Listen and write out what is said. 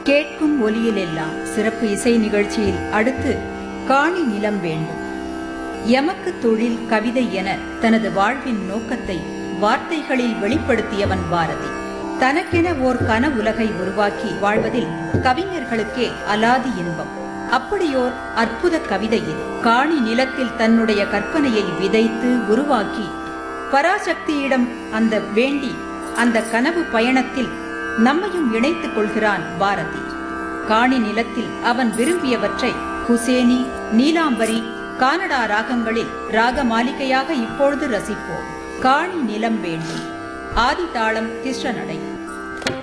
கேட்கும் ஒலியிலெல்லாம் சிறப்பு இசை நிகழ்ச்சியில் அடுத்து காணி நிலம் வேண்டும் எமக்கு தொழில் கவிதை என தனது வாழ்வின் நோக்கத்தை வார்த்தைகளில் வெளிப்படுத்தியவன் பாரதி தனக்கென ஓர் கனவுலகை உருவாக்கி வாழ்வதில் கவிஞர்களுக்கே அலாதி இன்பம் அப்படியோர் அற்புத கவிதை இது காணி நிலத்தில் தன்னுடைய கற்பனையை விதைத்து உருவாக்கி பராசக்தியிடம் அந்த வேண்டி அந்த கனவு பயணத்தில் நம்மையும் இணைத்துக் கொள்கிறான் பாரதி காணி நிலத்தில் அவன் விரும்பியவற்றை குசேனி நீலாம்பரி கானடா ராகங்களில் ராக மாளிகையாக இப்பொழுது ரசிப்போம் காணி நிலம் வேண்டும் ஆதி தாளம் திஸ்ர நடை